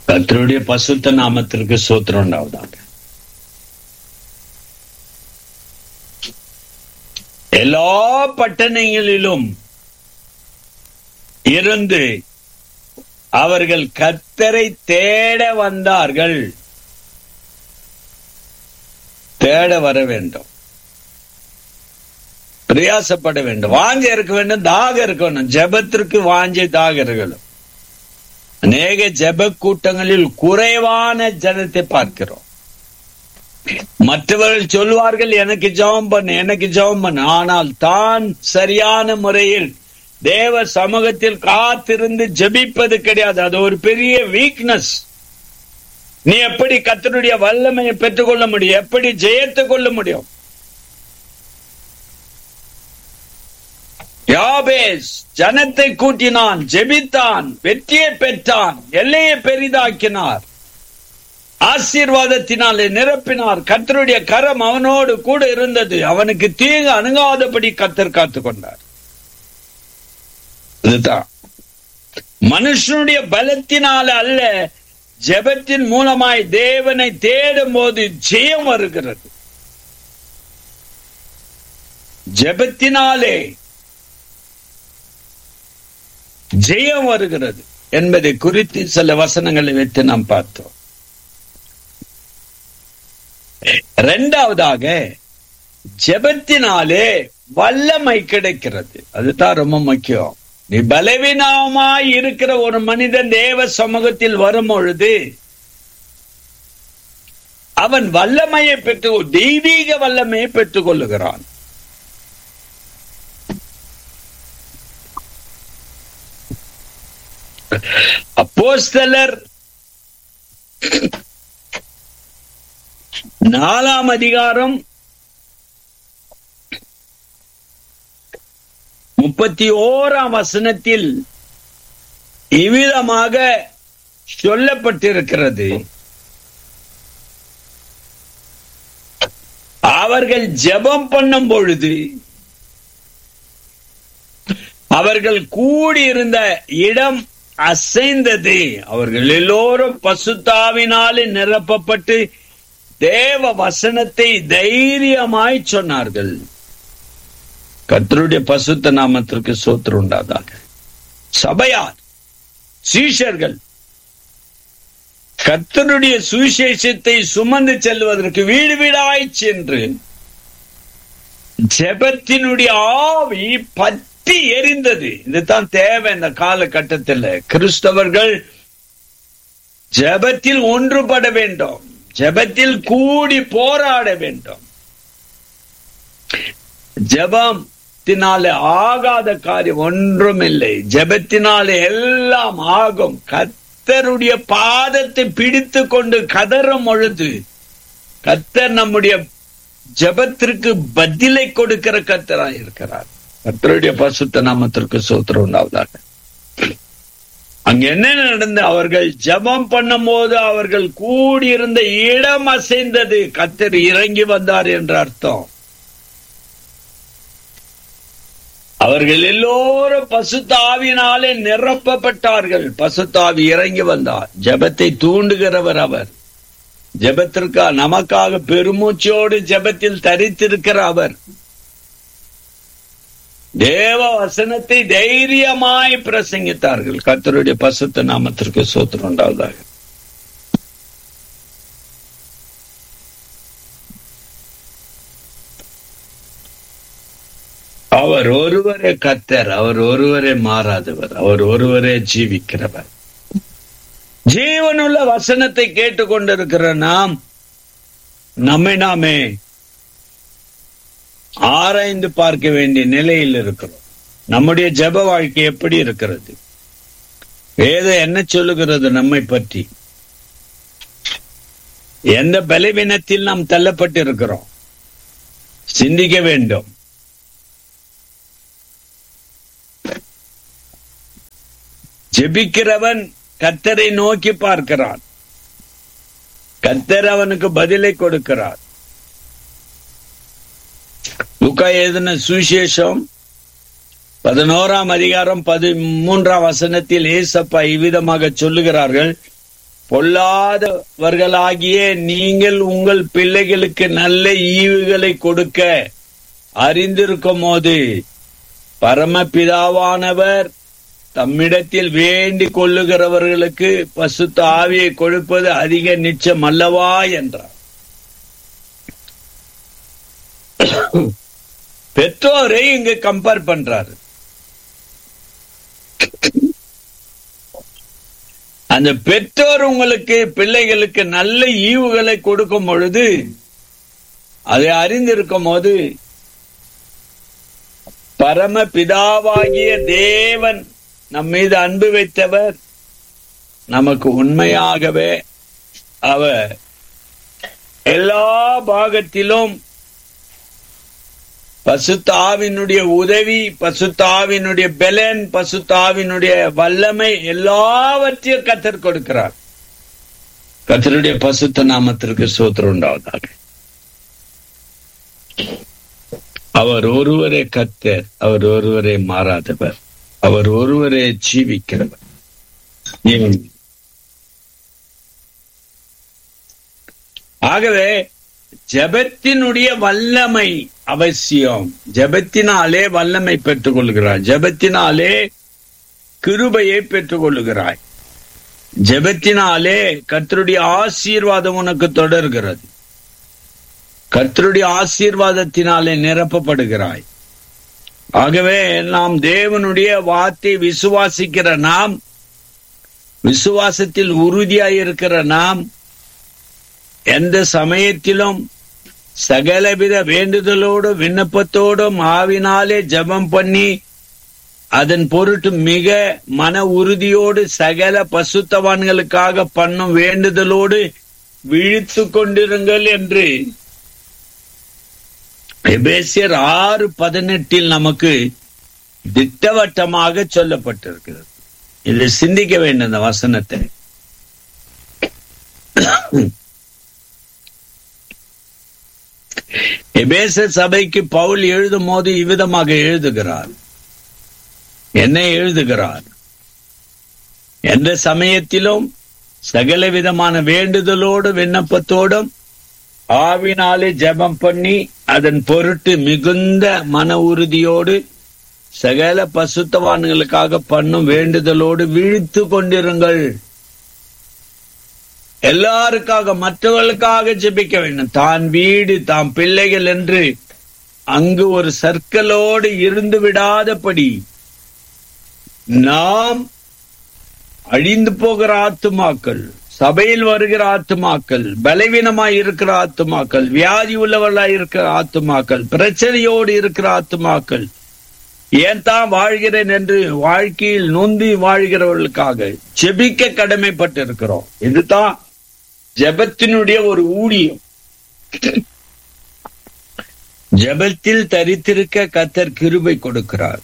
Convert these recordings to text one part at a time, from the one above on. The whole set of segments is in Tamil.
கர்த்தருடைய பசுத்த நாமத்திற்கு சோத்திரம் உண்டாவதாக எல்லா பட்டணங்களிலும் இருந்து அவர்கள் கத்தரை தேட வந்தார்கள் தேட வர வேண்டும் பிரயாசப்பட வேண்டும் வாஞ்சை இருக்க வேண்டும் தாக இருக்க வேண்டும் ஜெபத்திற்கு வாஞ்சை தாக இருக்கணும் அநேக ஜெப கூட்டங்களில் குறைவான ஜனத்தை பார்க்கிறோம் மற்றவர்கள் சொல்வார்கள் எனக்கு ஜெபம் பண்ணு எனக்கு ஜெபம் பண்ணு ஆனால் தான் சரியான முறையில் தேவ சமூகத்தில் காத்திருந்து ஜெபிப்பது கிடையாது அது ஒரு பெரிய வீக்னஸ் நீ எப்படி கத்தருடைய வல்லமையை பெற்றுக்கொள்ள முடியும் எப்படி ஜெயத்து கொள்ள முடியும் யாபேஸ் ஜனத்தை கூட்டினான் ஜெபித்தான் வெற்றியை பெற்றான் எல்லையை பெரிதாக்கினார் ஆசீர்வாதத்தினாலே நிரப்பினார் கத்தருடைய கரம் அவனோடு கூட இருந்தது அவனுக்கு தீங்கு அணுகாதபடி கத்தர் காத்து கொண்டார் இதுதான் மனுஷனுடைய பலத்தினால அல்ல ஜெபத்தின் மூலமாய் தேவனை தேடும் போது ஜெயம் வருகிறது ஜெபத்தினாலே ஜெயம் வருகிறது என்பதை குறித்து சில வசனங்களை வைத்து நாம் பார்த்தோம் இரண்டாவதாக ஜெபத்தினாலே வல்லமை கிடைக்கிறது அதுதான் ரொம்ப முக்கியம் நீ பலவீனமாய் இருக்கிற ஒரு மனிதன் தேவ சமூகத்தில் வரும் பொழுது அவன் வல்லமையை பெற்று தெய்வீக வல்லமையை பெற்றுக் கொள்ளுகிறான் அப்போஸ்தலர் நாலாம் அதிகாரம் முப்பத்தி ஓராம் வசனத்தில் இவ்விதமாக சொல்லப்பட்டிருக்கிறது அவர்கள் ஜெபம் பண்ணும் பொழுது அவர்கள் கூடியிருந்த இடம் அசைந்தது அவர்கள் எல்லோரும் பசுத்தாவினாலே நிரப்பப்பட்டு தேவ வசனத்தை தைரியமாய் சொன்னார்கள் கர்த்தருடைய பசுத்த நாமத்திற்கு சோத்திரம் உண்டாதாக சபையார் சீஷர்கள் கர்த்தருடைய சுவிசேஷத்தை சுமந்து செல்வதற்கு வீடு வீடாய் சென்று ஜெபத்தினுடைய ஆவி பற்றி எரிந்தது இதுதான் தேவை இந்த காலகட்டத்தில் கிறிஸ்தவர்கள் ஜெபத்தில் ஒன்றுபட வேண்டும் ஜெபத்தில் கூடி போராட வேண்டும் ஜெபத்தினாலே ஆகாத காரியம் ஒன்றும் இல்லை ஜெபத்தினாலே எல்லாம் ஆகும் கத்தருடைய பாதத்தை பிடித்து கொண்டு கதறும் பொழுது கத்தர் நம்முடைய ஜெபத்திற்கு பதிலை கொடுக்கிற கத்தராய் இருக்கிறார் கத்தருடைய பசுத்த நாமத்திற்கு சோத்திரம் உண்டாவதாக அங்க என்ன நடந்து அவர்கள் ஜெபம் பண்ணும் போது அவர்கள் கூடியிருந்த இடம் அசைந்தது கத்தர் இறங்கி வந்தார் என்ற அர்த்தம் அவர்கள் எல்லோரும் பசுத்தாவினாலே நிரப்பப்பட்டார்கள் பசுத்தாவி இறங்கி வந்தார் ஜெபத்தை தூண்டுகிறவர் அவர் ஜெபத்திற்கா நமக்காக பெருமூச்சோடு ஜெபத்தில் தரித்திருக்கிற அவர் தேவ வசனத்தை தைரியமாய் பிரசங்கித்தார்கள் கத்தருடைய பசுத்த நாமத்திற்கு சோத்திரம் உண்டாவதாக அவர் ஒருவரே கத்தர் அவர் ஒருவரே மாறாதவர் அவர் ஒருவரே ஜீவிக்கிறவர் ஜீவனுள்ள வசனத்தை கேட்டுக்கொண்டிருக்கிற நாம் நம்மை நாமே ஆராய்ந்து பார்க்க வேண்டிய நிலையில் இருக்கிறோம் நம்முடைய ஜப வாழ்க்கை எப்படி இருக்கிறது வேதம் என்ன சொல்லுகிறது நம்மை பற்றி எந்த பலவீனத்தில் நாம் தள்ளப்பட்டு இருக்கிறோம் சிந்திக்க வேண்டும் ஜெபிக்கிறவன் கத்தரை நோக்கி பார்க்கிறான் கத்தர் அவனுக்கு பதிலை கொடுக்கிறார் லுக்கா எழுதின சுவிசேஷம் பதினோராம் அதிகாரம் பதிமூன்றாம் வசனத்தில் ஏசப்பா இவ்விதமாக சொல்லுகிறார்கள் பொல்லாதவர்களாகிய நீங்கள் உங்கள் பிள்ளைகளுக்கு நல்ல ஈவுகளை கொடுக்க அறிந்திருக்கும் போது பரமபிதாவானவர் தம்மிடத்தில் வேண்டிக் கொள்ளுகிறவர்களுக்கு பசுத்த ஆவியை கொடுப்பது அதிக நிச்சயம் அல்லவா என்றார் பெற்றோரை இங்கு கம்பேர் பண்றாரு அந்த பெற்றோர் உங்களுக்கு பிள்ளைகளுக்கு நல்ல ஈவுகளை கொடுக்கும் பொழுது அதை அறிந்திருக்கும் போது பரம பிதாவாகிய தேவன் நம் மீது அன்பு வைத்தவர் நமக்கு உண்மையாகவே அவர் எல்லா பாகத்திலும் பசுத்தாவினுடைய உதவி பசுத்தாவினுடைய பெலன் பசுத்தாவினுடைய வல்லமை எல்லாவற்றையும் கத்தர் கொடுக்கிறார் கத்தருடைய பசுத்த நாமத்திற்கு சோத்திரம் உண்டாவதாக அவர் ஒருவரே கத்தர் அவர் ஒருவரே மாறாதவர் அவர் ஒருவரே ஜீவிக்கிறவர் ஆகவே ஜபத்தினுடைய வல்லமை அவசியம் ஜபத்தினாலே வல்லமை பெற்றுக் கொள்கிறாய் ஜபத்தினாலே கிருபையை பெற்றுக் கொள்ளுகிறாய் ஜபத்தினாலே கர்த்தருடைய ஆசீர்வாதம் உனக்கு தொடர்கிறது கர்த்தருடைய ஆசீர்வாதத்தினாலே நிரப்பப்படுகிறாய் ஆகவே நாம் தேவனுடைய வார்த்தை விசுவாசிக்கிற நாம் விசுவாசத்தில் உறுதியாயிருக்கிற நாம் எந்த சமயத்திலும் சகலவித வேண்டுதலோடு விண்ணப்பத்தோடும் ஆவினாலே ஜபம் பண்ணி அதன் பொருட்டு மிக மன உறுதியோடு சகல பசுத்தவான்களுக்காக பண்ணும் வேண்டுதலோடு விழித்து கொண்டிருங்கள் என்று எபேசியர் ஆறு பதினெட்டில் நமக்கு திட்டவட்டமாக சொல்லப்பட்டிருக்கிறது இது சிந்திக்க வேண்டும் இந்த வசனத்தை எபேச சபைக்கு பவுல் எழுதும் போது இவ்விதமாக எழுதுகிறார் என்ன எழுதுகிறார் எந்த சமயத்திலும் சகல விதமான வேண்டுதலோடு விண்ணப்பத்தோடும் ஆவினாலே ஜெபம் பண்ணி அதன் பொருட்டு மிகுந்த மன உறுதியோடு சகல பசுத்தவான்களுக்காக பண்ணும் வேண்டுதலோடு விழித்து கொண்டிருங்கள் எல்லாருக்காக மற்றவர்களுக்காக ஜெபிக்க வேண்டும் தான் வீடு தாம் பிள்ளைகள் என்று அங்கு ஒரு சர்க்கலோடு இருந்து விடாதபடி நாம் அழிந்து போகிற ஆத்துமாக்கள் சபையில் வருகிற ஆத்துமாக்கள் பலவீனமாய் இருக்கிற ஆத்துமாக்கள் வியாதி உள்ளவர்களாய் இருக்கிற ஆத்துமாக்கள் பிரச்சனையோடு இருக்கிற ஆத்துமாக்கள் ஏன் தான் வாழ்கிறேன் என்று வாழ்க்கையில் நொந்தி வாழ்கிறவர்களுக்காக ஜெபிக்க கடமைப்பட்டு இருக்கிறோம் இதுதான் ஜெபத்தினுடைய ஒரு ஊழியம் ஜெபத்தில் தரித்திருக்க கத்தர் கிருபை கொடுக்கிறார்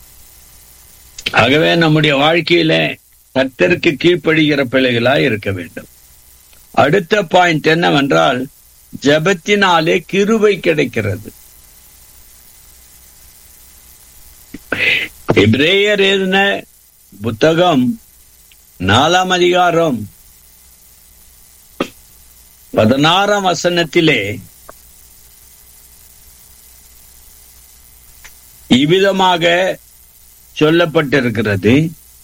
ஆகவே நம்முடைய வாழ்க்கையில கத்தருக்கு கீழ்ப்படுகிற பிள்ளைகளா இருக்க வேண்டும் அடுத்த பாயிண்ட் என்னவென்றால் ஜபத்தினாலே கிருபை கிடைக்கிறது இப்ரேயர் எழுதின புத்தகம் நாலாம் அதிகாரம் பதினாறாம் வசனத்திலே இவ்விதமாக சொல்லப்பட்டிருக்கிறது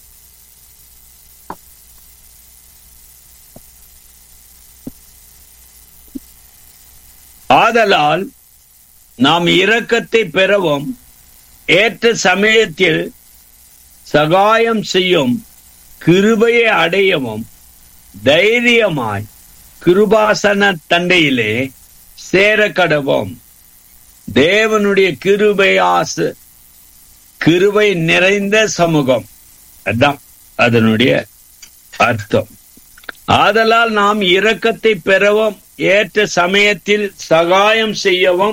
ஆதலால் நாம் இரக்கத்தை பெறவும் ஏற்ற சமயத்தில் சகாயம் செய்யும் கிருபையை அடையவும் தைரியமாய் கிருபாசன தண்டையிலே சேர கடவோம் தேவனுடைய கிருபை ஆசு கிருபை நிறைந்த சமூகம் அதான் அதனுடைய அர்த்தம் ஆதலால் நாம் இரக்கத்தை பெறவும் ஏற்ற சமயத்தில் சகாயம் செய்யவும்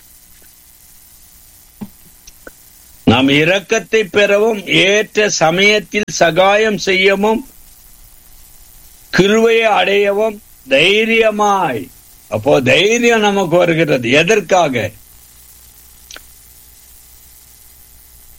நாம் இரக்கத்தை பெறவும் ஏற்ற சமயத்தில் சகாயம் செய்யவும் கிருவையை அடையவும் தைரியமாய் அப்போ தைரியம் நமக்கு வருகிறது எதற்காக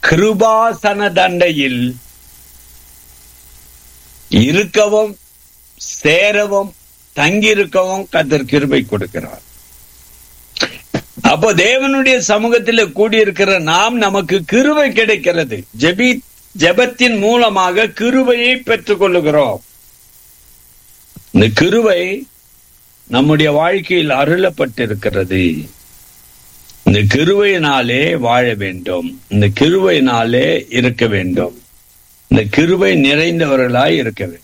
கிருபாசன தண்டையில் இருக்கவும் சேரவும் தங்கியிருக்கவும் கத்தர் கிருபை கொடுக்கிறார் அப்போ தேவனுடைய சமூகத்தில் கூடியிருக்கிற நாம் நமக்கு கிருபை கிடைக்கிறது ஜெபி ஜெபத்தின் மூலமாக கிருபையை பெற்றுக் கொள்ளுகிறோம் இந்த கிருபை நம்முடைய வாழ்க்கையில் அருளப்பட்டிருக்கிறது இந்த கிருபையினாலே வாழ வேண்டும் இந்த கிருபையினாலே இருக்க வேண்டும் இந்த கிருபை நிறைந்தவர்களாய் இருக்க வேண்டும்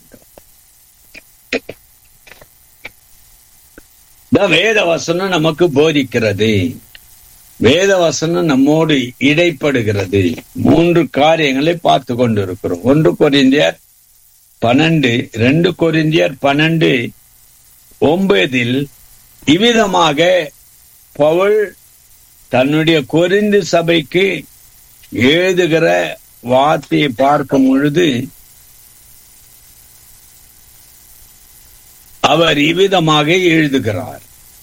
வேத வசனம் நமக்கு போதிக்கிறது வேத வசனம் நம்மோடு இடைப்படுகிறது மூன்று காரியங்களை பார்த்து கொண்டிருக்கிறோம் ஒன்று கொரிந்தியர் பன்னெண்டு ரெண்டு கொரிந்தியர் பன்னெண்டு ஒன்பதில் இவ்விதமாக பவுல் தன்னுடைய கொரிந்து சபைக்கு எழுதுகிற வார்த்தையை பார்க்கும் பொழுது அவர் இவ்விதமாக எழுதுகிறார்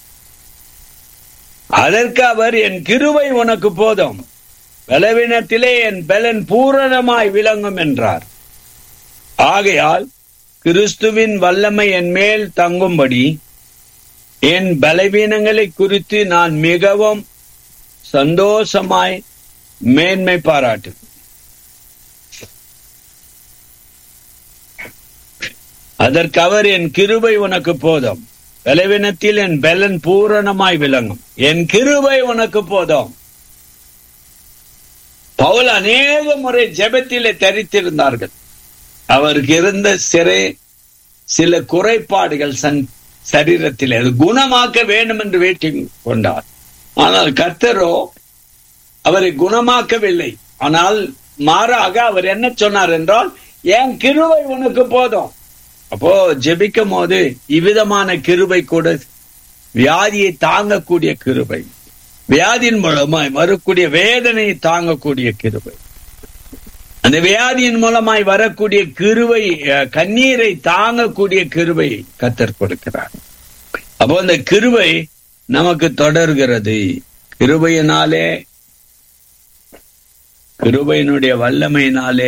அதற்கு அவர் என் கிருவை உனக்கு போதும் பலவீனத்திலே என் பலன் பூரணமாய் விளங்கும் என்றார் ஆகையால் கிறிஸ்துவின் வல்லமை என் மேல் தங்கும்படி என் பலவீனங்களை குறித்து நான் மிகவும் சந்தோஷமாய் மேன்மை பாராட்டு அதற்கு அவர் என் கிருபை உனக்கு போதும் பலவீனத்தில் என் பலன் பூரணமாய் விளங்கும் என் கிருபை உனக்கு போதும் பவுல் அநேக முறை ஜெபத்திலே தரித்திருந்தார்கள் அவருக்கு இருந்த சிறை சில குறைபாடுகள் சன் சரீரத்தில் அது குணமாக்க வேண்டும் என்று வேட்டி கொண்டார் ஆனால் கர்த்தரோ அவரை குணமாக்கவில்லை ஆனால் மாறாக அவர் என்ன சொன்னார் என்றால் என் கிருவை உனக்கு போதும் அப்போ ஜெபிக்கும் போது இவ்விதமான கிருபை கூட வியாதியை தாங்கக்கூடிய கிருபை வியாதியின் மூலமாய் வரக்கூடிய வேதனையை தாங்கக்கூடிய கிருபை அந்த வியாதியின் மூலமாய் வரக்கூடிய கிருவை கண்ணீரை தாங்கக்கூடிய கிருவை கத்தர் கொடுக்கிறார் அப்போ அந்த கிருவை நமக்கு தொடர்கிறது கிருபையினாலே கிருபையினுடைய வல்லமையினாலே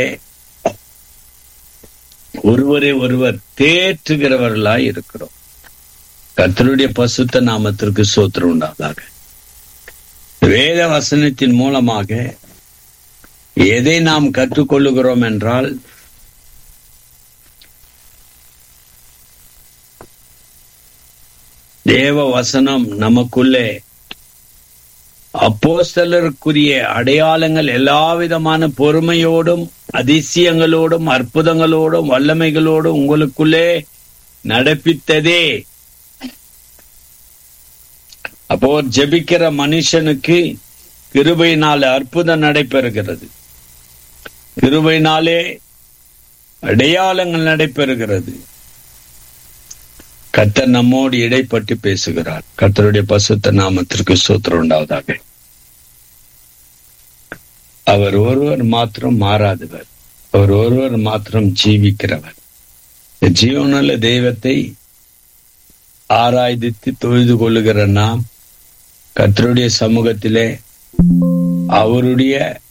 ஒருவரை ஒருவர் தேற்றுகிறவர்களாய் இருக்கிறோம் கத்தருடைய பசுத்த நாமத்திற்கு சோத்திரம் உண்டாதாக வேத வசனத்தின் மூலமாக எதை நாம் கற்றுக்கொள்ளுகிறோம் என்றால் தேவ வசனம் நமக்குள்ளே அப்போஸ்தலருக்குரிய அடையாளங்கள் எல்லா விதமான பொறுமையோடும் அதிசயங்களோடும் அற்புதங்களோடும் வல்லமைகளோடும் உங்களுக்குள்ளே நடப்பித்ததே அப்போ ஜெபிக்கிற மனுஷனுக்கு கிருபையினாலே அற்புதம் நடைபெறுகிறது கிருபையினாலே அடையாளங்கள் நடைபெறுகிறது கத்தர் நம்மோடு இடைப்பட்டு பேசுகிறார் கத்தருடைய பசுத்த நாமத்திற்கு சூத்திரம் உண்டாவதாக அவர் ஒருவர் மாத்திரம் மாறாதவர் அவர் ஒருவர் மாத்திரம் ஜீவிக்கிறவர் ஜீவனுள்ள தெய்வத்தை ஆராய்தித்து தொழுது கொள்ளுகிற நாம் கத்தருடைய சமூகத்திலே அவருடைய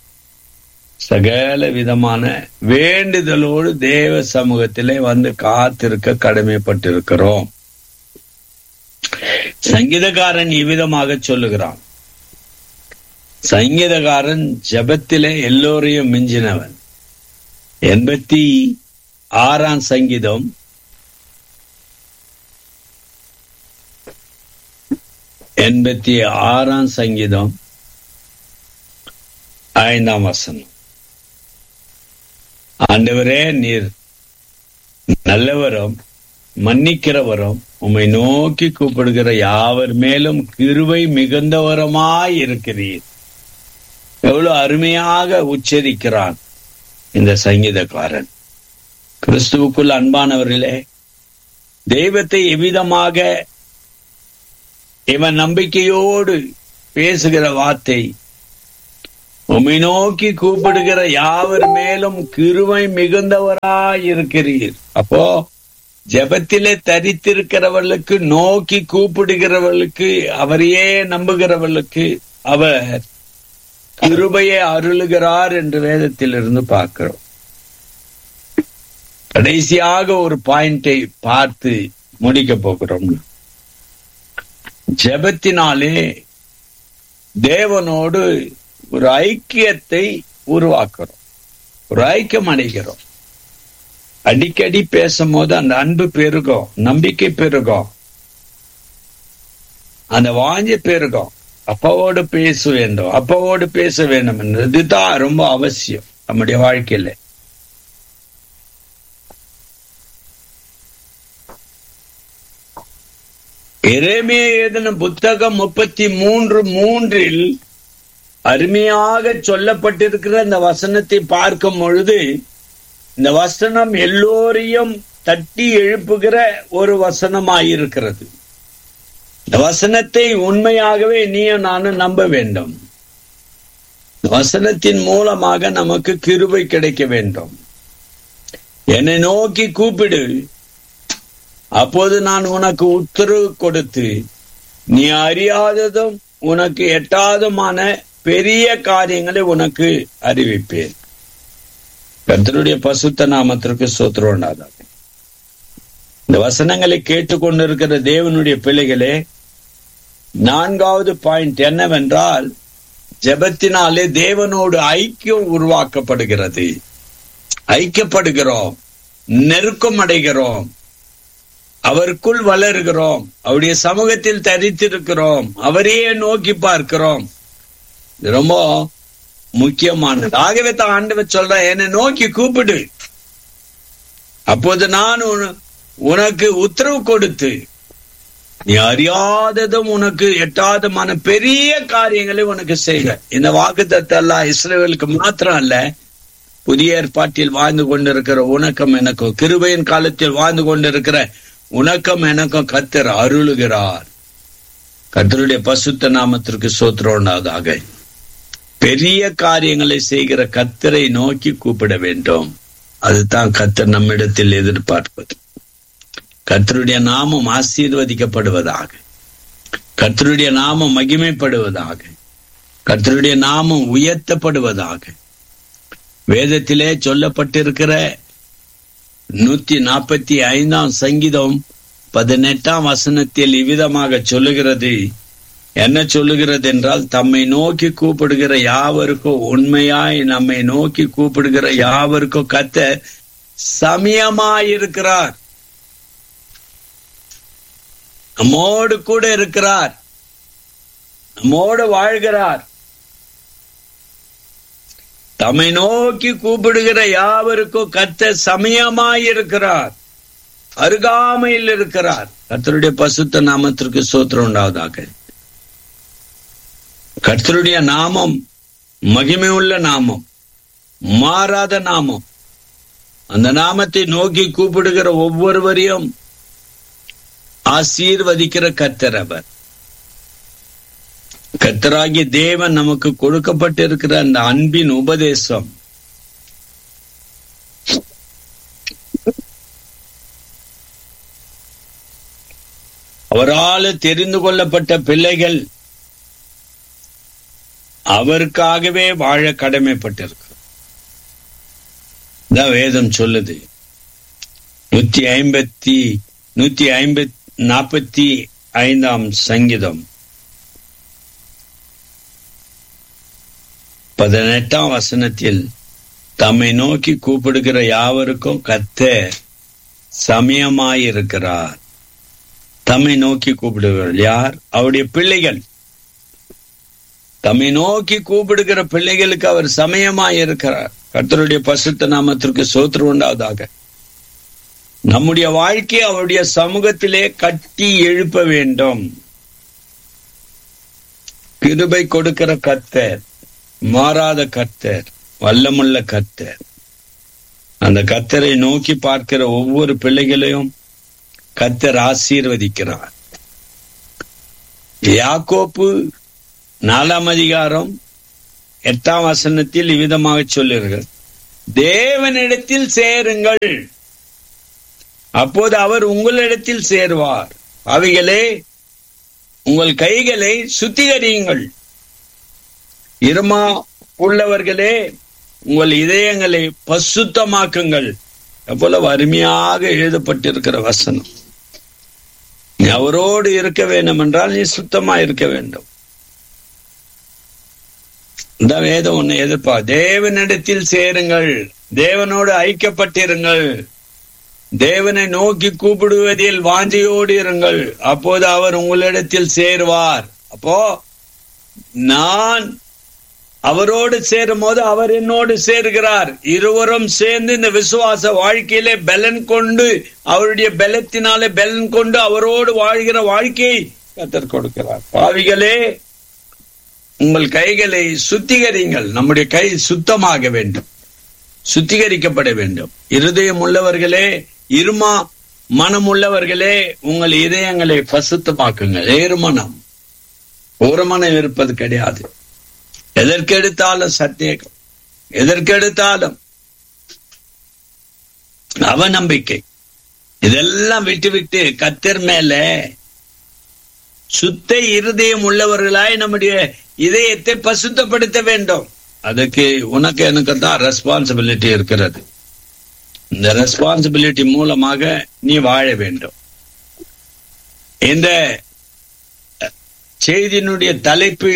சகல விதமான வேண்டுதலோடு தேவ சமூகத்திலே வந்து காத்திருக்க கடமைப்பட்டிருக்கிறோம் சங்கீதக்காரன் இவ்விதமாக சொல்லுகிறான் சங்கீதக்காரன் ஜபத்திலே எல்லோரையும் மிஞ்சினவன் எண்பத்தி ஆறாம் சங்கீதம் எண்பத்தி ஆறாம் சங்கீதம் ஐந்தாம் வசனம் ஆண்டவரே நீர் நல்லவரும் மன்னிக்கிறவரும் உம்மை நோக்கி கூப்பிடுகிற யாவர் மேலும் கிருவை மிகுந்தவரமாய் இருக்கிறீர் எவ்வளவு அருமையாக உச்சரிக்கிறான் இந்த சங்கீதக்காரன் கிறிஸ்துவுக்குள் அன்பானவர்களே தெய்வத்தை எவ்விதமாக இவன் நம்பிக்கையோடு பேசுகிற வார்த்தை உம்மை நோக்கி கூப்பிடுகிற யாவர் மேலும் கிருவை மிகுந்தவராய் இருக்கிறீர் அப்போ ஜபத்திலே தரித்திருக்கிறவர்களுக்கு நோக்கி கூப்பிடுகிறவர்களுக்கு அவரையே நம்புகிறவர்களுக்கு அவர் கிருபையை அருளுகிறார் என்று வேதத்தில் இருந்து பார்க்கிறோம் கடைசியாக ஒரு பாயிண்டை பார்த்து முடிக்க போகிறோம் ஜெபத்தினாலே தேவனோடு ஒரு ஐக்கியத்தை உருவாக்குறோம் ஒரு ஐக்கியம் அடைகிறோம் அடிக்கடி பேசும்போது அந்த அன்பு பெருகும் நம்பிக்கை பெருகும் அந்த வாஞ்ச பெருகும் அப்பாவோடு பேச வேண்டும் அப்பாவோடு பேச வேண்டும் இதுதான் ரொம்ப அவசியம் நம்முடைய வாழ்க்கையில எரேமிய எழுதின புத்தகம் முப்பத்தி மூன்று மூன்றில் அருமையாக சொல்லப்பட்டிருக்கிற இந்த வசனத்தை பார்க்கும் பொழுது இந்த வசனம் எல்லோரையும் தட்டி எழுப்புகிற ஒரு வசனமாயிருக்கிறது இந்த வசனத்தை உண்மையாகவே நீயும் நானும் நம்ப வேண்டும் வசனத்தின் மூலமாக நமக்கு கிருபை கிடைக்க வேண்டும் என்னை நோக்கி கூப்பிடு அப்போது நான் உனக்கு உத்தரவு கொடுத்து நீ அறியாததும் உனக்கு எட்டாததுமான பெரிய காரியங்களை உனக்கு அறிவிப்பேன் கர்த்தருடைய பசுத்த நாமத்திற்கு சோத்திரம் உண்டாதாக இந்த வசனங்களை கேட்டுக்கொண்டிருக்கிற தேவனுடைய பிள்ளைகளே நான்காவது பாயிண்ட் என்னவென்றால் ஜெபத்தினாலே தேவனோடு ஐக்கியம் உருவாக்கப்படுகிறது ஐக்கியப்படுகிறோம் நெருக்கம் அடைகிறோம் அவருக்குள் வளர்கிறோம் அவருடைய சமூகத்தில் தரித்திருக்கிறோம் அவரையே நோக்கி பார்க்கிறோம் இது ரொம்ப முக்கியமானது ஆகவே தான் ஆண்டவர் சொல்ற என்னை நோக்கி கூப்பிடு அப்போது நான் உனக்கு உத்தரவு கொடுத்து நீ அறியாததும் உனக்கு எட்டாதமான பெரிய காரியங்களை உனக்கு செய்க இந்த வாக்குத்தத்தை எல்லாம் இஸ்ரேலுக்கு மாத்திரம் அல்ல புதிய ஏற்பாட்டில் வாழ்ந்து கொண்டிருக்கிற உனக்கம் எனக்கும் கிருபையின் காலத்தில் வாழ்ந்து கொண்டிருக்கிற உனக்கம் எனக்கும் கத்தர் அருளுகிறார் கத்தருடைய பசுத்த நாமத்திற்கு சோத்திரோண்டாதாக பெரிய காரியங்களை செய்கிற கத்தரை நோக்கி கூப்பிட வேண்டும் அதுதான் கத்தர் நம்மிடத்தில் எதிர்பார்ப்பது கத்தருடைய நாமம் ஆசீர்வதிக்கப்படுவதாக கத்தருடைய நாமம் மகிமைப்படுவதாக கத்தருடைய நாமம் உயர்த்தப்படுவதாக வேதத்திலே சொல்லப்பட்டிருக்கிற நூத்தி நாற்பத்தி ஐந்தாம் சங்கீதம் பதினெட்டாம் வசனத்தில் இவ்விதமாக சொல்லுகிறது என்ன சொல்லுகிறது என்றால் தம்மை நோக்கி கூப்பிடுகிற யாவருக்கும் உண்மையாய் நம்மை நோக்கி கூப்பிடுகிற யாவருக்கும் கத்த சமயமாயிருக்கிறார் நம்மோடு கூட இருக்கிறார் நம்மோடு வாழ்கிறார் தம்மை நோக்கி கூப்பிடுகிற யாவருக்கும் கத்த சமயமாயிருக்கிறார் அருகாமையில் இருக்கிறார் கர்த்தருடைய பசுத்த நாமத்திற்கு சோத்திரம் உண்டாவதாக கர்த்தருடைய நாமம் மகிமை உள்ள நாமம் மாறாத நாமம் அந்த நாமத்தை நோக்கி கூப்பிடுகிற ஒவ்வொருவரையும் ஆசீர்வதிக்கிற கர்த்தர் அவர் கர்த்தராகிய தேவன் நமக்கு கொடுக்கப்பட்டிருக்கிற அந்த அன்பின் உபதேசம் அவரால் தெரிந்து கொள்ளப்பட்ட பிள்ளைகள் அவருக்காகவே வாழ கடமைப்பட்டிருக்கிறார் வேதம் சொல்லுது நூத்தி ஐம்பத்தி நூத்தி ஐம்பத்தி நாற்பத்தி ஐந்தாம் சங்கீதம் பதினெட்டாம் வசனத்தில் தம்மை நோக்கி கூப்பிடுகிற யாவருக்கும் கத்த சமயமாயிருக்கிறார் தம்மை நோக்கி கூப்பிடுகிறார் யார் அவருடைய பிள்ளைகள் தம்மை நோக்கி கூப்பிடுகிற பிள்ளைகளுக்கு அவர் சமயமாய் இருக்கிறார் கர்த்தருடைய பசுத்த நாமத்திற்கு சோத்திர உண்டாவதாக நம்முடைய வாழ்க்கை அவருடைய சமூகத்திலே கட்டி எழுப்ப வேண்டும் கிருபை கொடுக்கிற கத்தர் மாறாத கத்தர் வல்லமுள்ள கத்தர் அந்த கத்தரை நோக்கி பார்க்கிற ஒவ்வொரு பிள்ளைகளையும் கத்தர் ஆசீர்வதிக்கிறார் யாக்கோப்பு நாலாம் அதிகாரம் எட்டாம் வசனத்தில் இவ்விதமாக சொல்லுங்கள் தேவனிடத்தில் சேருங்கள் அப்போது அவர் உங்களிடத்தில் சேருவார் அவைகளே உங்கள் கைகளை சுத்திகரியுங்கள் இருமா உள்ளவர்களே உங்கள் இதயங்களை பசுத்தமாக்குங்கள் எவ்வளவு அருமையாக எழுதப்பட்டிருக்கிற வசனம் நீ அவரோடு இருக்க வேண்டும் என்றால் நீ சுத்தமா இருக்க வேண்டும் இந்த வேதம் ஒண்ணு எதிர்ப்பா தேவனிடத்தில் சேருங்கள் தேவனோடு ஐக்கியப்பட்டிருங்கள் தேவனை நோக்கி கூப்பிடுவதில் வாஞ்சையோடு இருங்கள் அப்போது அவர் உங்களிடத்தில் சேருவார் அப்போ நான் அவரோடு சேரும் போது அவர் என்னோடு சேருகிறார் இருவரும் சேர்ந்து இந்த விசுவாச வாழ்க்கையிலே பலன் கொண்டு அவருடைய பலத்தினாலே பலன் கொண்டு அவரோடு வாழ்கிற வாழ்க்கையை கத்தர் கொடுக்கிறார் பாவிகளே உங்கள் கைகளை சுத்திகரிங்கள் நம்முடைய கை சுத்தமாக வேண்டும் சுத்திகரிக்கப்பட வேண்டும் இருதயம் உள்ளவர்களே இருமா மனம் உள்ளவர்களே உங்கள் இதயங்களை பசுத்தமாக்குங்கள் ஏறுமனம் ஓரமனம் இருப்பது கிடையாது எதற்கெடுத்தாலும் சந்தேகம் எதற்கெடுத்தாலும் அவநம்பிக்கை இதெல்லாம் விட்டு விட்டு கத்தர் மேல சுத்த இருதயம் உள்ளவர்களாய் நம்முடைய இதயத்தை பசுத்தப்படுத்த வேண்டும் அதுக்கு உனக்கு எனக்கு தான் ரெஸ்பான்சிபிலிட்டி இருக்கிறது இந்த ரெஸ்பான்சிபிலிட்டி மூலமாக நீ வாழ வேண்டும் இந்த செய்தியினுடைய தலைப்பு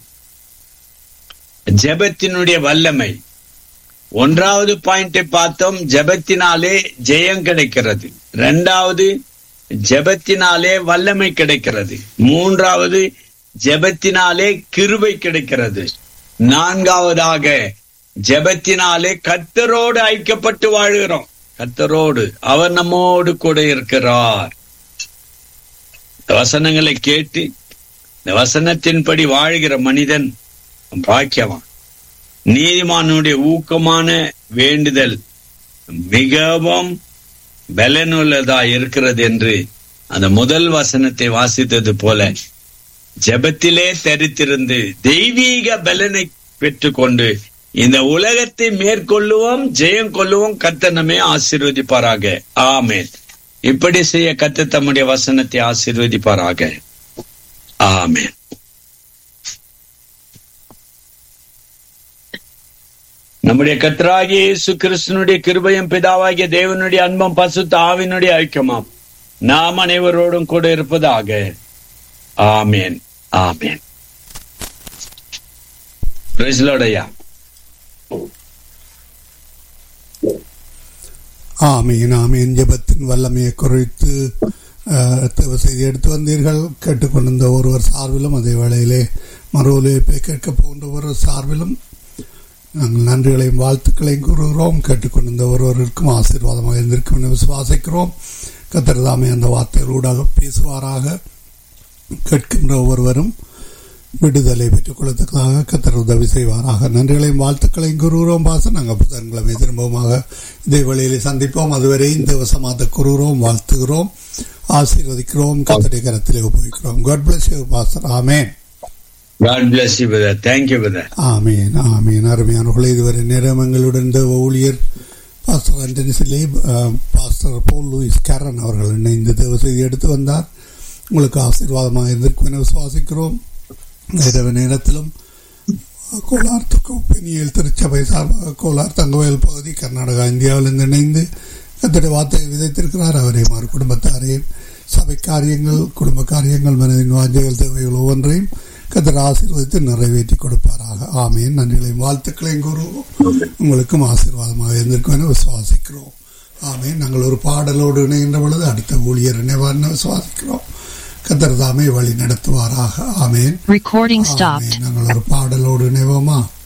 ஜெபத்தினுடைய வல்லமை ஒன்றாவது பாயிண்டை பார்த்தோம் ஜெபத்தினாலே ஜெயம் கிடைக்கிறது இரண்டாவது ஜெபத்தினாலே வல்லமை கிடைக்கிறது மூன்றாவது ஜெபத்தினாலே கிருபை கிடைக்கிறது நான்காவதாக ஜெபத்தினாலே கத்தரோடு ஐக்கப்பட்டு வாழ்கிறோம் கத்தரோடு அவர் நம்மோடு கூட இருக்கிறார் வசனங்களை கேட்டு இந்த வசனத்தின்படி வாழ்கிற மனிதன் பாக்கியவான் நீதிமானுடைய ஊக்கமான வேண்டுதல் மிகவும் பலனுள்ளதா இருக்கிறது என்று அந்த முதல் வசனத்தை வாசித்தது போல ஜெபத்திலே தரித்திருந்து தெய்வீக பலனை பெற்றுக்கொண்டு இந்த உலகத்தை மேற்கொள்ளுவோம் ஜெயம் கொள்ளுவோம் கத்தனமே ஆசீர்வதிப்பாராக ஆமேன் இப்படி செய்ய கத்த தம்முடைய வசனத்தை ஆசீர்வதிப்பாராக ஆமேன் நம்முடைய கத்தராகிய இயேசு கிறிஸ்தனுடைய கிருபையும் பிதாவாகிய தேவனுடைய அன்பம் பசுத்த ஆவினுடைய ஐக்கியமாம் நாம் அனைவரோடும் கூட இருப்பதாக ஆமேன் ஆமேன் பிரைஸ்லோடையா ஆமீன் ஆமீன் ஜெபத்தின் வல்லமையை குறித்து அஹ், தேவ செய்தி எடுத்து வந்தீர்கள் கேட்டுக்கொண்டிருந்த ஒருவர் சார்பிலும் அதே வேளையிலே மறு ஒலிபை கேட்க போன்ற ஒரு சார்பிலும் நாங்கள் நன்றிகளையும் வாழ்த்துக்களையும் கூறுகிறோம் கேட்டுக்கொண்டிருந்த ஒருவருக்கும் ஆசீர்வாதமாக இருந்திருக்கும் என விசுவாசிக்கிறோம் கத்திரதாமே அந்த வார்த்தைகளூடாக பேசுவாராக கேட்கின்ற ஒருவரும் விடுதலை பெற்றுக் கொள்ளத்தக்கதாக கத்தர் உதவி செய்வாராக நன்றிகளையும் வாழ்த்துக்களையும் கூறுகிறோம் பாச நாங்கள் புதன்கிழமை திரும்பவுமாக இதே வழியிலே சந்திப்போம் அதுவரை இந்த வசமாத்த கூறுகிறோம் வாழ்த்துகிறோம் ஆசீர்வதிக்கிறோம் கத்தருடைய கரத்திலே ஒப்புவிக்கிறோம் காட் பிளஸ் யூ பாஸ்டர் ஆமேன் God bless you brother. Thank you brother. ஆமீன் ஆமீன் அருமையானவர்களே இதுவரை நேரம் எங்களுடன் தேவ ஊழியர் பாஸ்டர் ஆண்டனி சிலேப் அஹ், பாஸ்டர் போல் லூயிஸ் கேரன் அவர்கள் இணைந்து தேவ செய்தி எடுத்து வந்தார் உங்களுக்கு ஆசீர்வாதமாக இருந்திருக்கும் என விசுவாசிக்கிறோம் இரவு நேரத்திலும் கோலார் பெனியல் திருச்சபை சார்பாக கோலார் தங்கவயல் பகுதி கர்நாடகா இந்தியாவிலிருந்து இணைந்து கத்தடைய வார்த்தையை விதைத்திருக்கிறார் அவரையும் அவர் குடும்பத்தாரையும் சபை காரியங்கள் குடும்ப காரியங்கள் மனதின் வாஞ்சைகள் தேவைகள் ஒவ்வொன்றையும் கத்தர் ஆசீர்வதித்து நிறைவேற்றி கொடுப்பாராக ஆமேன் நன்றிகளையும் வாழ்த்துக்களையும் கூறுவோம் உங்களுக்கும் ஆசீர்வாதமாக இருந்திருக்கும் என விசுவாசிக்கிறோம் ஆமேன் நாங்கள் ஒரு பாடலோடு இணைகின்ற பொழுது அடுத்த ஊழியர் இணைவார்னு விசுவாசிக்கிறோம் கத்தர் தாமே வழி நடத்துவாராக ஆமேன் Recording stopped. ஆமென். நாங்கள் ஒரு பாடலோடு இணைவோமா